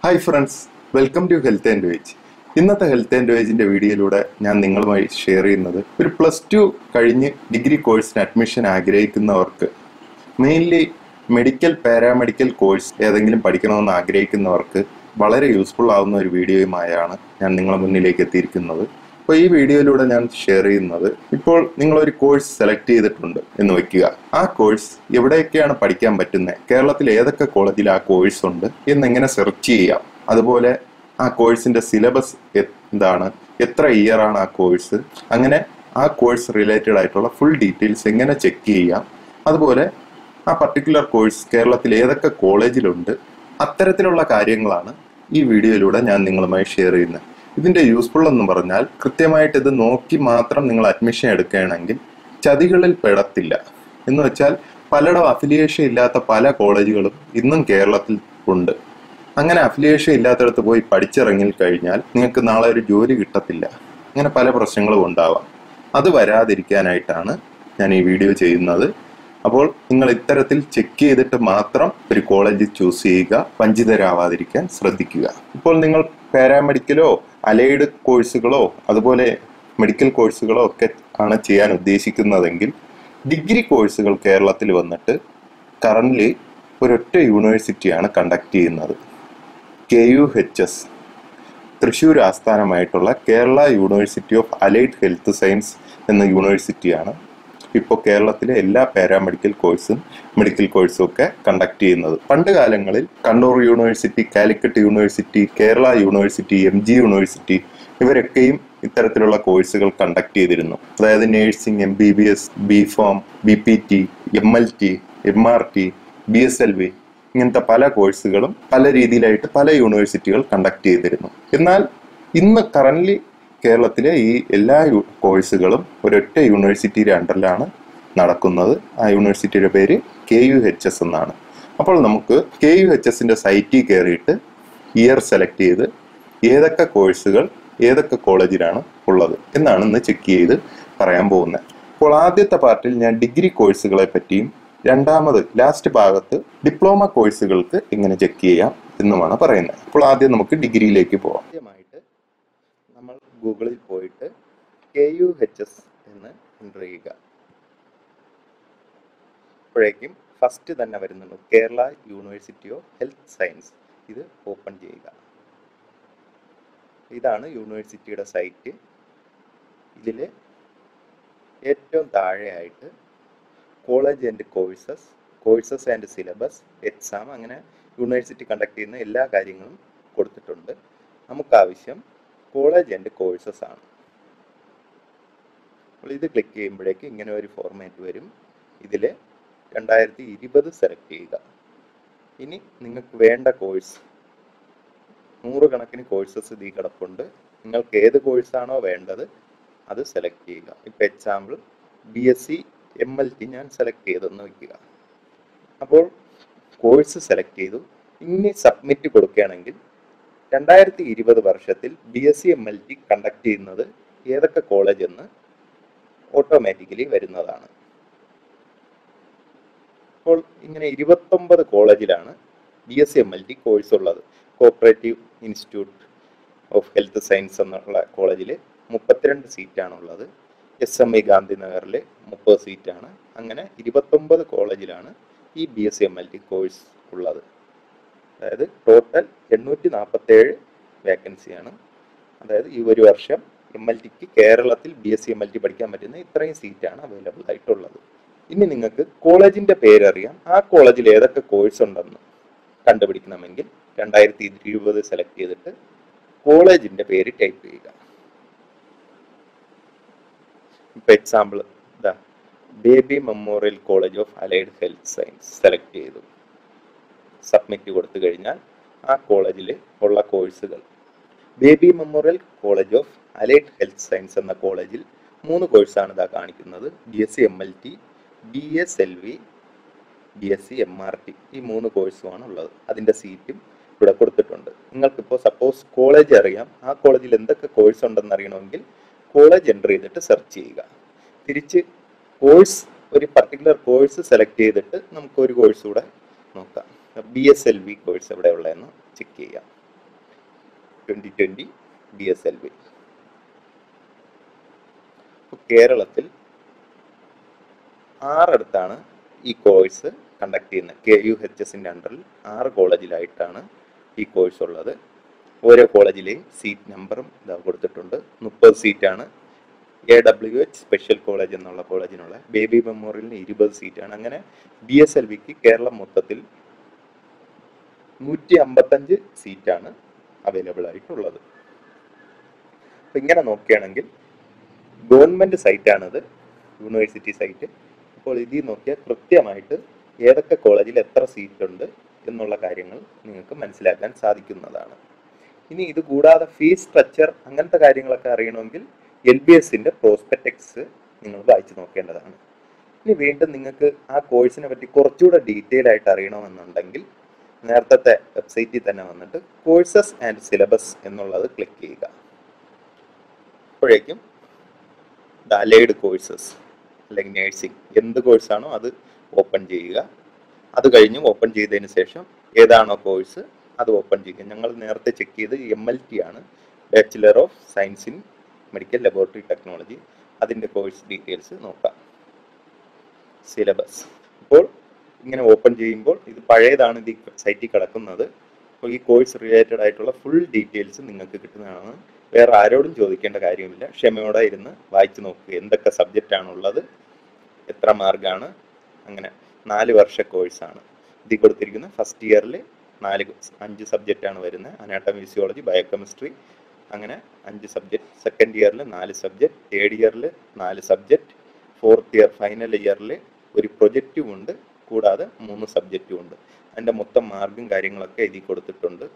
hi friends welcome to health and wage ഇന്നത്തെ health and വേജിന്റെ വീഡിയോയിലൂടെ ഞാൻ നിങ്ങളുമായി ഷെയർ ചെയ്യുന്നത് ഒരു പ്ലസ് ടു കഴിഞ്ഞ് ഡിഗ്രി കോഴ്സിന് അഡ്മിഷൻ ആഗ്രഹിക്കുന്നവർക്ക് മെയിൻലി മെഡിക്കൽ പാരാമെഡിക്കൽ കോഴ്സ് ഏതെങ്കിലും പഠിക്കണമെന്ന് ആഗ്രഹിക്കുന്നവർക്ക് വളരെ യൂസ്ഫുൾ ആവുന്ന ഒരു വീഡിയോയുമായാണ് ഞാൻ നിങ്ങളുടെ മുന്നിലേക്ക് എത്തിയിരിക്കുന്നത് അപ്പോൾ ഈ വീഡിയോയിലൂടെ ഞാൻ ഷെയർ ചെയ്യുന്നത് ഇപ്പോൾ നിങ്ങൾ ഒരു കോഴ്സ് സെലക്ട് ചെയ്തിട്ടുണ്ട് എന്ന് വെക്കുക ആ കോഴ്സ് എവിടെയൊക്കെയാണ് പഠിക്കാൻ പറ്റുന്നത് കേരളത്തിൽ ഏതൊക്കെ കോളേജിൽ ആ കോഴ്സ് ഉണ്ട് എന്നെങ്ങനെ സെർച്ച് ചെയ്യാം അതുപോലെ ആ കോഴ്സിന്റെ സിലബസ് എന്താണ് എത്ര ഇയർ ആണ് ആ കോഴ്സ് അങ്ങനെ ആ കോഴ്സ് റിലേറ്റഡ് ആയിട്ടുള്ള ഫുൾ ഡീറ്റെയിൽസ് എങ്ങനെ ചെക്ക് ചെയ്യാം അതുപോലെ ആ പർട്ടിക്കുലർ കോഴ്സ് കേരളത്തിൽ ഏതൊക്കെ കോളേജിലുണ്ട് അത്തരത്തിലുള്ള കാര്യങ്ങളാണ് ഈ വീഡിയോയിലൂടെ ഞാൻ നിങ്ങളുമായി ഷെയർ ചെയ്യുന്നത് ഇതിന്റെ യൂസ്ഫുൾ എന്ന് പറഞ്ഞാൽ കൃത്യമായിട്ട് ഇത് നോക്കി മാത്രം നിങ്ങൾ അഡ്മിഷൻ എടുക്കുകയാണെങ്കിൽ ചതികളിൽ പെടത്തില്ല എന്ന് വെച്ചാൽ പലയിടം അഫിലിയേഷൻ ഇല്ലാത്ത പല കോളേജുകളും ഇന്നും കേരളത്തിൽ ഉണ്ട് അങ്ങനെ അഫിലിയേഷൻ ഇല്ലാത്തടത്ത് പോയി പഠിച്ചിറങ്ങി കഴിഞ്ഞാൽ നിങ്ങൾക്ക് നാളെ ഒരു ജോലി കിട്ടത്തില്ല അങ്ങനെ പല പ്രശ്നങ്ങളും ഉണ്ടാവാം അത് വരാതിരിക്കാനായിട്ടാണ് ഞാൻ ഈ വീഡിയോ ചെയ്യുന്നത് അപ്പോൾ നിങ്ങൾ ഇത്തരത്തിൽ ചെക്ക് ചെയ്തിട്ട് മാത്രം ഒരു കോളേജ് ചൂസ് ചെയ്യുക വഞ്ചിതരാവാതിരിക്കാൻ ശ്രദ്ധിക്കുക ഇപ്പോൾ നിങ്ങൾ പാരാമെഡിക്കലോ അലൈഡ് കോഴ്സുകളോ അതുപോലെ മെഡിക്കൽ കോഴ്സുകളോ ഒക്കെ ആണ് ചെയ്യാൻ ഉദ്ദേശിക്കുന്നതെങ്കിൽ ഡിഗ്രി കോഴ്സുകൾ കേരളത്തിൽ വന്നിട്ട് കറന്റ് ഒരൊറ്റ യൂണിവേഴ്സിറ്റിയാണ് കണ്ടക്ട് ചെയ്യുന്നത് K U H S Thrissur ആസ്ഥാനമായിട്ടുള്ള Kerala university of allied health science എന്ന യൂണിവേഴ്സിറ്റിയാണ് ഇപ്പോൾ കേരളത്തിലെ എല്ലാ പാരാമെഡിക്കൽ കോഴ്സും മെഡിക്കൽ കോഴ്സും ഒക്കെ കണ്ടക്ട് ചെയ്യുന്നത് പണ്ട് കാലങ്ങളിൽ Kannur university Calicut university Kerala university M G university ഇവരൊക്കെയും ഇത്തരത്തിലുള്ള കോഴ്സുകൾ കണ്ടക്ട് ചെയ്തിരുന്നു അതായത് nursing M B B S B pharm B P T M L T M R T B S L V ഇങ്ങനത്തെ പല കോഴ്സുകളും പല രീതിയിലായിട്ട് പല യൂണിവേഴ്സിറ്റികൾ കണ്ടക്ട് ചെയ്തിരുന്നു എന്നാൽ ഇന്ന് കറന്റ് കേരളത്തിലെ ഈ എല്ലാ യു- കോഴ്സുകളും ഒരൊറ്റ യൂണിവേഴ്സിറ്റിയുടെ അണ്ടറിലാണ് നടക്കുന്നത് ആ യൂണിവേഴ്സിറ്റിയുടെ പേര് കെ യു എച്ച് എസ് എന്നാണ് അപ്പോൾ നമുക്ക് കെ യു എച്ച് എസിന്റെ സൈറ്റിൽ കയറിയിട്ട് ഇയർ സെലക്ട് ചെയ്ത് ഏതൊക്കെ കോഴ്സുകൾ ഏതൊക്കെ കോളേജിലാണ് ഉള്ളത് എന്നാണ് ഇന്ന് ചെക്ക് ചെയ്ത് പറയാൻ പോകുന്നത് അപ്പോൾ ആദ്യത്തെ പാർട്ടിൽ ഞാൻ ഡിഗ്രി കോഴ്സുകളെ പറ്റിയും രണ്ടാമത് ലാസ്റ്റ് ഭാഗത്ത് ഡിപ്ലോമ കോഴ്സുകൾക്ക് എങ്ങനെ ചെക്ക് ചെയ്യാം എന്നുമാണ് പറയുന്നത് അപ്പോൾ ആദ്യം നമുക്ക് ഡിഗ്രിയിലേക്ക് പോവാം ആദ്യമായിട്ട് നമ്മൾ ഗൂഗിളിൽ പോയിട്ട് കെ യു എച്ച് എസ് എന്ന് എൻ്റർ ചെയ്യുക അപ്പോഴേക്കും ഫസ്റ്റ് തന്നെ വരുന്നുണ്ട് Kerala university of health science ഇത് ഓപ്പൺ ചെയ്യുക ഇതാണ് യൂണിവേഴ്സിറ്റിയുടെ സൈറ്റ് ഇതിൽ ഏറ്റവും താഴെയായിട്ട് college and courses courses and syllabus exam അങ്ങനെ യൂണിവേഴ്സിറ്റി കണ്ടക്ട് ചെയ്യുന്ന എല്ലാ കാര്യങ്ങളും കൊടുത്തിട്ടുണ്ട് നമുക്ക് ആവശ്യം കോളേജ് ആൻഡ് കോഴ്സസ് ആണ് അപ്പോൾ ഇത് ക്ലിക്ക് ചെയ്യുമ്പോഴേക്ക് ഇങ്ങനെ ഒരു ഫോർമാറ്റ് വരും ഇതിൽ രണ്ടായിരത്തി ഇരുപത് സെലക്ട് ചെയ്യുക ഇനി നിങ്ങൾക്ക് വേണ്ട കോഴ്സ് നൂറുകണക്കിന് കോഴ്സസ് ഇതിൽ കിടപ്പുണ്ട് നിങ്ങൾക്ക് ഏത് കോഴ്സാണോ വേണ്ടത് അത് സെലക്ട് ചെയ്യുക ഇപ്പം example B S C M L T ഞാൻ സെലക്ട് ചെയ്തെന്ന് വയ്ക്കുക അപ്പോൾ കോഴ്സ് സെലക്ട് ചെയ്തു ഇനി സബ്മിറ്റ് കൊടുക്കുകയാണെങ്കിൽ രണ്ടായിരത്തി ഇരുപത് വർഷത്തിൽ B S C M L T conduct ചെയ്യുന്നത് ഏതൊക്കെ കോളേജ് എന്ന് ഓട്ടോമാറ്റിക്കലി വരുന്നതാണ് അപ്പോൾ ഇങ്ങനെ ഇരുപത്തൊമ്പത് കോളേജിലാണ് B S C M L T course ഉള്ളത് cooperative institute of health science എന്നുള്ള കോളേജിൽ മുപ്പത്തിരണ്ട് സീറ്റാണ് ഉള്ളത് എസ് എം ഐ ഗാന്ധിനഗറിൽ മുപ്പത് സീറ്റാണ് അങ്ങനെ ഇരുപത്തൊമ്പത് കോളേജിലാണ് ഈ B S C M L T course ഉള്ളത് അതായത് ടോട്ടൽ എണ്ണൂറ്റി നാൽപ്പത്തേഴ് വേക്കൻസിയാണ് അതായത് ഈ ഒരു വർഷം എം എൽ ടിക്ക് കേരളത്തിൽ B S C M L T പഠിക്കാൻ പറ്റുന്ന ഇത്രയും സീറ്റാണ് അവൈലബിൾ ആയിട്ടുള്ളത് ഇനി നിങ്ങൾക്ക് കോളേജിന്റെ പേരറിയാം ആ കോളേജിൽ ഏതൊക്കെ കോഴ്സ് ഉണ്ടെന്ന് കണ്ടുപിടിക്കണമെങ്കിൽ രണ്ടായിരത്തി ഇരുപത് സെലക്ട് ചെയ്തിട്ട് കോളേജിന്റെ പേര് ടൈപ്പ് ചെയ്യുക ഇപ്പൊ എക്സാമ്പിൾ ഇതാ baby memorial college of allied health science select ചെയ്തു സബ്മിറ്റ് കൊടുത്തു കഴിഞ്ഞാൽ ആ കോളേജിൽ ഉള്ള കോഴ്സുകൾ baby memorial college of allied health science എന്ന കോളേജിൽ മൂന്ന് കോഴ്സാണ് ഇതാ കാണിക്കുന്നത് B S C M L T B S L V B S C M R T ഈ മൂന്ന് കോഴ്സുമാണ് ഉള്ളത് അതിൻ്റെ സീറ്റും ഇവിടെ കൊടുത്തിട്ടുണ്ട് നിങ്ങൾക്കിപ്പോൾ സപ്പോസ് കോളേജ് അറിയാം ആ കോളേജിൽ എന്തൊക്കെ കോഴ്സ് ഉണ്ടെന്ന് അറിയണമെങ്കിൽ കോളേജ് എൻ്റർ ചെയ്തിട്ട് സെർച്ച് ചെയ്യുക തിരിച്ച് കോഴ്സ് ഒരു പർട്ടിക്കുലർ കോഴ്സ് സെലക്ട് ചെയ്തിട്ട് നമുക്ക് ഒരു കോഴ്സ് കൂടെ നോക്കാം B S L V course എവിടെ ഉള്ളതെന്ന് ചെക്ക് ചെയ്യാം twenty twenty B S L V കേരളത്തിൽ ആറിടത്താണ് ഈ കോഴ്സ് കണ്ടക്ട് ചെയ്യുന്നത് കെ യു എച്ച് എസിൻ്റെ അണ്ടറിൽ ആറ് കോളേജിലായിട്ടാണ് ഈ കോഴ്സ് ഉള്ളത് ഓരോ കോളേജിലെയും സീറ്റ് നമ്പറും ഇതാ കൊടുത്തിട്ടുണ്ട് മുപ്പത് സീറ്റാണ് A W H special college എന്നുള്ള കോളേജിനുള്ള ബേബി മെമ്മോറിയലിന് ഇരുപത് സീറ്റാണ് അങ്ങനെ ബി എസ് എൽ വിക്ക് കേരളം മൊത്തത്തിൽ നൂറ്റി അമ്പത്തഞ്ച് സീറ്റാണ് അവൈലബിൾ ആയിട്ടുള്ളത് അപ്പം ഇങ്ങനെ നോക്കുകയാണെങ്കിൽ ഗവൺമെൻറ് സൈറ്റാണിത് യൂണിവേഴ്സിറ്റി സൈറ്റ് അപ്പോൾ ഇതിൽ നോക്കിയാൽ കൃത്യമായിട്ട് ഏതൊക്കെ കോളേജിൽ എത്ര സീറ്റ് ഉണ്ട് എന്നുള്ള കാര്യങ്ങൾ നിങ്ങൾക്ക് മനസ്സിലാക്കാൻ സാധിക്കുന്നതാണ് ഇനി ഇത് കൂടാതെ ഫീസ് സ്ട്രക്ചർ അങ്ങനത്തെ കാര്യങ്ങളൊക്കെ അറിയണമെങ്കിൽ എൽ ബി എസിൻ്റെ പ്രോസ്പെക്ടക്സ് നിങ്ങൾ വായിച്ചു നോക്കേണ്ടതാണ് ഇനി വീണ്ടും നിങ്ങൾക്ക് ആ കോഴ്സിനെ പറ്റി കുറച്ചുകൂടെ ഡീറ്റെയിൽ ആയിട്ട് അറിയണമെന്നുണ്ടെങ്കിൽ നേരത്തെ വെബ്സൈറ്റിൽ തന്നെ വന്നിട്ട് കോഴ്സസ് ആൻഡ് സിലബസ് എന്നുള്ളത് ക്ലിക്ക് ചെയ്യുക അപ്പോഴേക്കും ഡാലേഡ് കോഴ്സസ് അല്ലെങ്കിൽ നേഴ്സിംഗ് എന്ത് കോഴ്സാണോ അത് ഓപ്പൺ ചെയ്യുക അത് കഴിഞ്ഞ് ഓപ്പൺ ചെയ്തതിന് ശേഷം ഏതാണോ കോഴ്സ് അത് ഓപ്പൺ ചെയ്യുക ഞങ്ങൾ നേരത്തെ ചെക്ക് ചെയ്ത് എം എൽ ടി ആണ് bachelor of science in medical laboratory technology അതിൻ്റെ കോഴ്സ് ഡീറ്റെയിൽസ് നോക്കാം സിലബസ് ഇപ്പോൾ ഇങ്ങനെ ഓപ്പൺ ചെയ്യുമ്പോൾ ഇത് പഴയതാണ് ഇത് സൈറ്റിൽ കിടക്കുന്നത് അപ്പോൾ ഈ കോഴ്സ് റിലേറ്റഡ് ആയിട്ടുള്ള ഫുൾ ഡീറ്റെയിൽസ് നിങ്ങൾക്ക് കിട്ടുന്നതാണ് വേറെ ആരോടും ചോദിക്കേണ്ട കാര്യമില്ല ക്ഷമയോടെ ഇരുന്ന് വായിച്ചു നോക്കുക എന്തൊക്കെ സബ്ജക്റ്റ് ആണുള്ളത് എത്ര മാർക്കാണ് അങ്ങനെ നാല് വർഷ കോഴ്സാണ് ഇതിൽ കൊടുത്തിരിക്കുന്ന ഫസ്റ്റ് ഇയറിൽ നാല് അഞ്ച് സബ്ജക്റ്റ് ആണ് വരുന്നത് അനാട്ടമി ഫിസിയോളജി ബയോകെമിസ്ട്രി അങ്ങനെ അഞ്ച് സബ്ജക്റ്റ് സെക്കൻഡ് ഇയറിൽ നാല് സബ്ജക്റ്റ് തേർഡ് ഇയറിൽ നാല് സബ്ജക്റ്റ് ഫോർത്ത് ഇയർ ഫൈനൽ ഇയറിൽ ഒരു പ്രൊജക്റ്റും ഉണ്ട് കൂടാതെ മൂന്ന് സബ്ജക്റ്റും ഉണ്ട് അതിൻ്റെ മൊത്തം മാർക്കും കാര്യങ്ങളൊക്കെ ഇതിൽ കൊടുത്തിട്ടുണ്ട്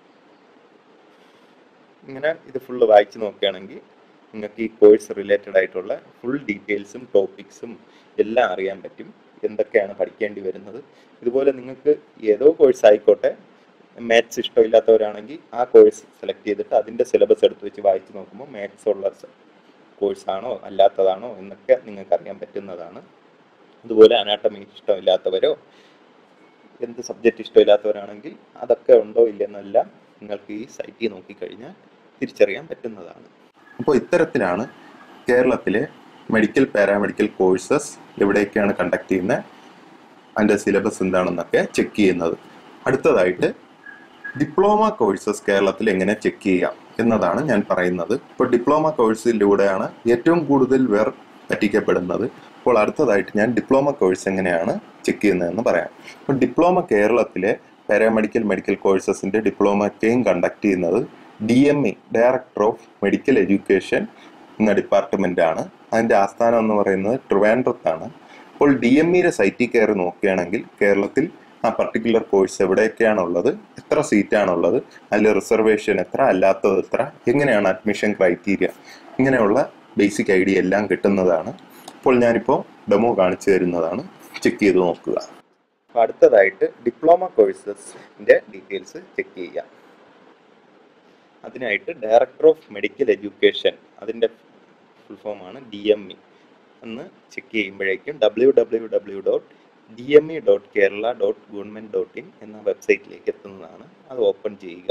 ഇങ്ങനെ ഇത് ഫുള്ള് വായിച്ചു നോക്കുകയാണെങ്കിൽ നിങ്ങൾക്ക് ഈ കോഴ്സ് റിലേറ്റഡ് ആയിട്ടുള്ള ഫുൾ ഡീറ്റെയിൽസും ടോപ്പിക്സും എല്ലാം അറിയാൻ പറ്റും എന്തൊക്കെയാണ് പഠിക്കേണ്ടി വരുന്നത് ഇതുപോലെ നിങ്ങൾക്ക് ഏതോ കോഴ്സ് ആയിക്കോട്ടെ മാത്സ് ഇഷ്ടമില്ലാത്തവരാണെങ്കിൽ ആ കോഴ്സ് സെലക്ട് ചെയ്തിട്ട് അതിൻ്റെ സിലബസ് എടുത്ത് വെച്ച് വായിച്ച് നോക്കുമ്പോൾ മാത്സ് ഉള്ള കോഴ്സാണോ അല്ലാത്തതാണോ എന്നൊക്കെ നിങ്ങൾക്ക് അറിയാൻ പറ്റുന്നതാണ് അതുപോലെ അനാട്ടമി ഇഷ്ടമില്ലാത്തവരോ എന്ത് സബ്ജക്റ്റ് ഇഷ്ടമില്ലാത്തവരാണെങ്കിൽ അതൊക്കെ ഉണ്ടോ ഇല്ലെന്നെല്ലാം നിങ്ങൾക്ക് ഈ സൈറ്റിൽ നോക്കിക്കഴിഞ്ഞാൽ തിരിച്ചറിയാൻ പറ്റുന്നതാണ് അപ്പോൾ ഇത്തരത്തിലാണ് കേരളത്തിലെ മെഡിക്കൽ പാരാമെഡിക്കൽ കോഴ്സസ് എവിടെയൊക്കെയാണ് കണ്ടക്ട് ചെയ്യുന്നത് അതിൻ്റെ സിലബസ് എന്താണെന്നൊക്കെ ചെക്ക് ചെയ്യുന്നത് അടുത്തതായിട്ട് ഡിപ്ലോമ കോഴ്സസ് കേരളത്തിൽ എങ്ങനെ ചെക്ക് ചെയ്യാം എന്നതാണ് ഞാൻ പറയുന്നത് ഇപ്പോൾ ഡിപ്ലോമ കോഴ്സിലൂടെയാണ് ഏറ്റവും കൂടുതൽ പേർ പറ്റിക്കപ്പെടുന്നത് അപ്പോൾ അടുത്തതായിട്ട് ഞാൻ ഡിപ്ലോമ കോഴ്സ് എങ്ങനെയാണ് ചെക്ക് ചെയ്യുന്നതെന്ന് പറയാം അപ്പോൾ ഡിപ്ലോമ കേരളത്തിലെ പാരാമെഡിക്കൽ മെഡിക്കൽ കോഴ്സസിൻ്റെ ഡിപ്ലോമയ്ക്കെയും കണ്ടക്ട് ചെയ്യുന്നത് D M E director of medical education എന്ന ഡിപ്പാർട്ട്മെൻ്റ് ആണ് അതിൻ്റെ ആസ്ഥാനം എന്ന് പറയുന്നത് ട്രിവാൻഡ്രത്താണ് അപ്പോൾ ഡി എം ഇയുടെ സൈറ്റിൽ കയറി നോക്കുകയാണെങ്കിൽ കേരളത്തിൽ ആ പർട്ടിക്കുലർ കോഴ്സ് എവിടെയൊക്കെയാണുള്ളത് എത്ര സീറ്റാണുള്ളത് അതിൽ റിസർവേഷൻ എത്ര അല്ലാത്തത് എത്ര എങ്ങനെയാണ് അഡ്മിഷൻ ക്രൈറ്റീരിയ ഇങ്ങനെയുള്ള ബേസിക് ഐഡിയ എല്ലാം കിട്ടുന്നതാണ് അപ്പോൾ ഞാനിപ്പോൾ ഡെമോ കാണിച്ചു തരുന്നതാണ് ചെക്ക് ചെയ്ത് നോക്കുക അപ്പോൾ അടുത്തതായിട്ട് ഡിപ്ലോമ കോഴ്സസിൻ്റെ ഡീറ്റെയിൽസ് ചെക്ക് ചെയ്യാം അതിനായിട്ട് ഡയറക്ടർ ഓഫ് മെഡിക്കൽ എഡ്യൂക്കേഷൻ അതിൻ്റെ ഫുൾ ഫോമാണ് ഡി എം ഇ എന്ന് ചെക്ക് ചെയ്യുമ്പോഴേക്കും W W W dot D M E dot Kerala dot government dot in എന്ന വെബ്സൈറ്റിലേക്ക് എത്തുന്നതാണ് അത് ഓപ്പൺ ചെയ്യുക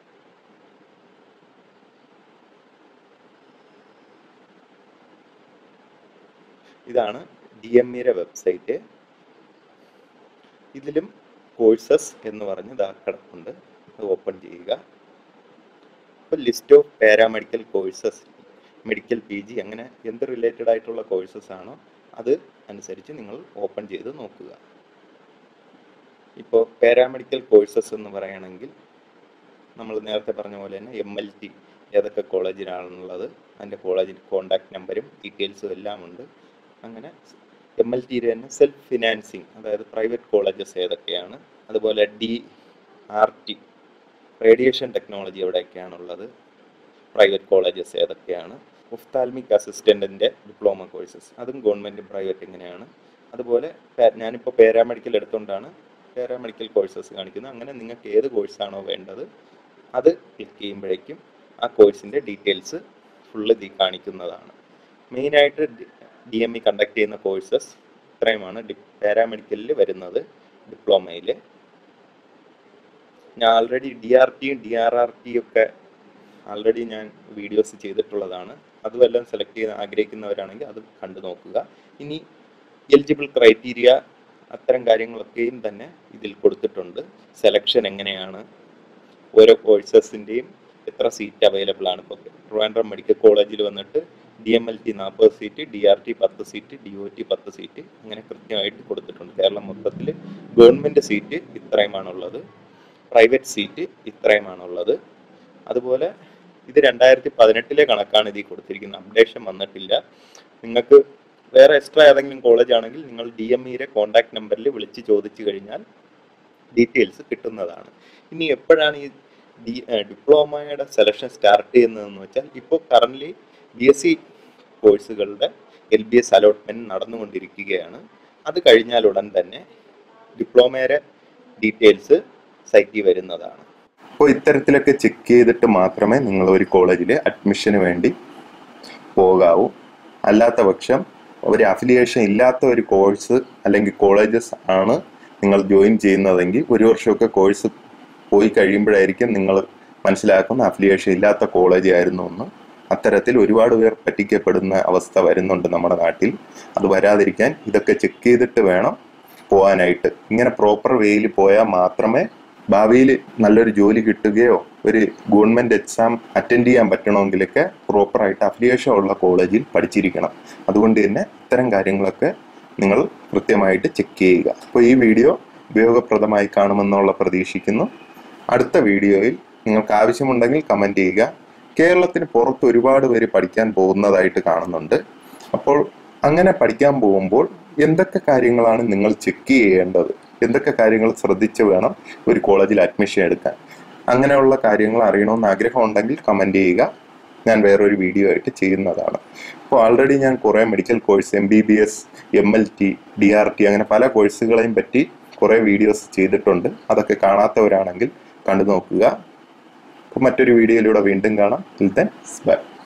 ഇതാണ് ഡി എം ഇയുടെ വെബ്സൈറ്റ് ഇതിലും കോഴ്സസ് എന്ന് പറഞ്ഞ് ഇതാ കിടപ്പുണ്ട് അത് ഓപ്പൺ ചെയ്യുക ഇപ്പോൾ list of paramedical courses medical P G അങ്ങനെ എന്ത് റിലേറ്റഡ് ആയിട്ടുള്ള കോഴ്സസ് ആണോ അത് അനുസരിച്ച് നിങ്ങൾ ഓപ്പൺ ചെയ്ത് നോക്കുക ഇപ്പോൾ പാരാമെഡിക്കൽ കോഴ്സസ് എന്ന് പറയുകയാണെങ്കിൽ നമ്മൾ നേരത്തെ പറഞ്ഞ പോലെ തന്നെ എം എൽ ടി ഏതൊക്കെ കോളേജിലാണുള്ളത് അതിൻ്റെ കോളേജിൽ കോണ്ടാക്ട് നമ്പരും ഡീറ്റെയിൽസും എല്ലാം ഉണ്ട് അങ്ങനെ എം എൽ ടിയുടെ തന്നെ സെൽഫ് ഫിനാൻസിങ് അതായത് പ്രൈവറ്റ് കോളേജസ് ഏതൊക്കെയാണ് അതുപോലെ D R T radiation technology എവിടെയൊക്കെയാണുള്ളത് പ്രൈവറ്റ് കോളേജസ് ഏതൊക്കെയാണ് ഒഫ്താൽമിക് അസിസ്റ്റൻറ്റിൻ്റെ ഡിപ്ലോമ കോഴ്സസ് അതും ഗവൺമെൻറ്റും പ്രൈവറ്റ് എങ്ങനെയാണ് അതുപോലെ പാ- ഞാനിപ്പോൾ പാരാമെഡിക്കൽ എടുത്തുകൊണ്ടാണ് പാരാമെഡിക്കൽ കോഴ്സസ് കാണിക്കുന്നത് അങ്ങനെ നിങ്ങൾക്ക് ഏത് കോഴ്സാണോ വേണ്ടത് അത് ക്ലിക്ക് ചെയ്യുമ്പോഴേക്കും ആ കോഴ്സിൻ്റെ ഡീറ്റെയിൽസ് ഫുള്ള് ഇതിൽ കാണിക്കുന്നതാണ് മെയിനായിട്ട് ഡി എം ഇ കണ്ടക്ട് ചെയ്യുന്ന കോഴ്സസ് ഇത്രയുമാണ് ഡി പാരാമെഡിക്കലിൽ വരുന്നത് ഡിപ്ലോമയിൽ ഞാൻ ആൾറെഡി ഡി ആർ ടിയും ഡി ആർ ആർ ടിയും ഒക്കെ ആൾറെഡി ഞാൻ വീഡിയോസ് ചെയ്തിട്ടുള്ളതാണ് അതുമെല്ലാം സെലക്ട് ചെയ്യാൻ ആഗ്രഹിക്കുന്നവരാണെങ്കിൽ അത് കണ്ടു നോക്കുക ഇനി എലിജിബിൾ ക്രൈറ്റീരിയ അത്തരം കാര്യങ്ങളൊക്കെയും തന്നെ ഇതിൽ കൊടുത്തിട്ടുണ്ട് സെലക്ഷൻ എങ്ങനെയാണ് ഓരോ കോഴ്സസിൻ്റെയും എത്ര സീറ്റ് അവൈലബിൾ ആണ് ഇപ്പോൾ ട്രിവാൻഡ്രം മെഡിക്കൽ കോളേജിൽ വന്നിട്ട് ഡി എം എൽ ടി നാൽപ്പത് സീറ്റ് ഡി ആർ ടി പത്ത് സീറ്റ് ഡി ഒ ടി പത്ത് സീറ്റ് അങ്ങനെ കൃത്യമായിട്ട് കൊടുത്തിട്ടുണ്ട് കേരളം മൊത്തത്തിൽ ഗവൺമെൻറ് സീറ്റ് ഇത്രയുമാണുള്ളത് പ്രൈവറ്റ് സീറ്റ് ഇത്രയുമാണുള്ളത് അതുപോലെ ഇത് രണ്ടായിരത്തി പതിനെട്ടിലെ കണക്കാണ് ഇതിൽ കൊടുത്തിരിക്കുന്നത് അപ്ഡേഷൻ വന്നിട്ടില്ല നിങ്ങൾക്ക് വേറെ എക്സ്ട്രാ ഏതെങ്കിലും കോളേജ് ആണെങ്കിൽ നിങ്ങൾ ഡി എം ഇയുടെ കോൺടാക്ട് നമ്പറിൽ വിളിച്ച് ചോദിച്ചു കഴിഞ്ഞാൽ ഡീറ്റെയിൽസ് കിട്ടുന്നതാണ് ഇനി എപ്പോഴാണ് ഈ ഡി ഡിപ്ലോമയുടെ സെലക്ഷൻ സ്റ്റാർട്ട് ചെയ്യുന്നതെന്ന് വെച്ചാൽ ഇപ്പോൾ കറൻ്റ്ലി ബി എസ് സി കോഴ്സുകളുടെ എൽ ബി എസ് അലോട്ട്മെൻറ്റ് നടന്നുകൊണ്ടിരിക്കുകയാണ് അത് കഴിഞ്ഞാൽ ഉടൻ തന്നെ ഡിപ്ലോമയുടെ ഡീറ്റെയിൽസ് സൈറ്റിൽ വരുന്നതാണ് അപ്പോൾ ഇത്തരത്തിലൊക്കെ ചെക്ക് ചെയ്തിട്ട് മാത്രമേ നിങ്ങൾ ഒരു കോളേജിൽ അഡ്മിഷന് വേണ്ടി പോകാവൂ അല്ലാത്ത പക്ഷം ഒരു അഫിലിയേഷൻ ഇല്ലാത്ത ഒരു കോഴ്സ് അല്ലെങ്കിൽ കോളേജസ് ആണ് നിങ്ങൾ ജോയിൻ ചെയ്യുന്നതെങ്കിൽ ഒരു വർഷമൊക്കെ കോഴ്സ് പോയി കഴിയുമ്പോഴായിരിക്കും നിങ്ങൾ മനസ്സിലാക്കുന്ന അഫിലിയേഷൻ ഇല്ലാത്ത കോളേജ് ആയിരുന്നു എന്ന് അത്തരത്തിൽ ഒരുപാട് പേർ പറ്റിക്കപ്പെടുന്ന അവസ്ഥ വരുന്നുണ്ട് നമ്മുടെ നാട്ടിൽ അത് വരാതിരിക്കാൻ ഇതൊക്കെ ചെക്ക് ചെയ്തിട്ട് വേണം പോകാനായിട്ട് ഇങ്ങനെ പ്രോപ്പർ വേയിൽ പോയാൽ മാത്രമേ ഭാവിയിൽ നല്ലൊരു ജോലി കിട്ടുകയോ ഒരു ഗവൺമെന്റ് എക്സാം അറ്റൻഡ് ചെയ്യാൻ പറ്റണമെങ്കിലൊക്കെ പ്രോപ്പറായിട്ട് അഫിലിയേഷൻ ഉള്ള കോളേജിൽ പഠിച്ചിരിക്കണം അതുകൊണ്ട് തന്നെ ഇത്തരം കാര്യങ്ങളൊക്കെ നിങ്ങൾ കൃത്യമായിട്ട് ചെക്ക് ചെയ്യുക അപ്പോൾ ഈ വീഡിയോ ഉപയോഗപ്രദമായി കാണുമെന്നുള്ള പ്രതീക്ഷിക്കുന്നു അടുത്ത വീഡിയോയിൽ നിങ്ങൾക്ക് ആവശ്യമുണ്ടെങ്കിൽ കമൻറ്റ് ചെയ്യുക കേരളത്തിന് പുറത്ത് ഒരുപാട് പേര് പഠിക്കാൻ പോകുന്നതായിട്ട് കാണുന്നുണ്ട് അപ്പോൾ അങ്ങനെ പഠിക്കാൻ പോകുമ്പോൾ എന്തൊക്കെ കാര്യങ്ങളാണ് നിങ്ങൾ ചെക്ക് ചെയ്യേണ്ടത് എന്തൊക്കെ കാര്യങ്ങൾ ശ്രദ്ധിച്ച് വേണം ഒരു കോളേജിൽ അഡ്മിഷൻ എടുക്കാൻ അങ്ങനെയുള്ള കാര്യങ്ങൾ അറിയണമെന്ന് ആഗ്രഹം ഉണ്ടെങ്കിൽ കമൻറ്റ് ചെയ്യുക ഞാൻ വേറൊരു വീഡിയോ ആയിട്ട് ചെയ്യുന്നതാണ് അപ്പോൾ ആൾറെഡി ഞാൻ കുറേ medical course M B B S M L T D R T അങ്ങനെ പല കോഴ്സുകളെയും പറ്റി കുറേ വീഡിയോസ് ചെയ്തിട്ടുണ്ട് അതൊക്കെ കാണാത്തവരാണെങ്കിൽ കണ്ടു നോക്കുക അപ്പോൾ മറ്റൊരു വീഡിയോയിലൂടെ വീണ്ടും കാണാം ദെൻ ബൈ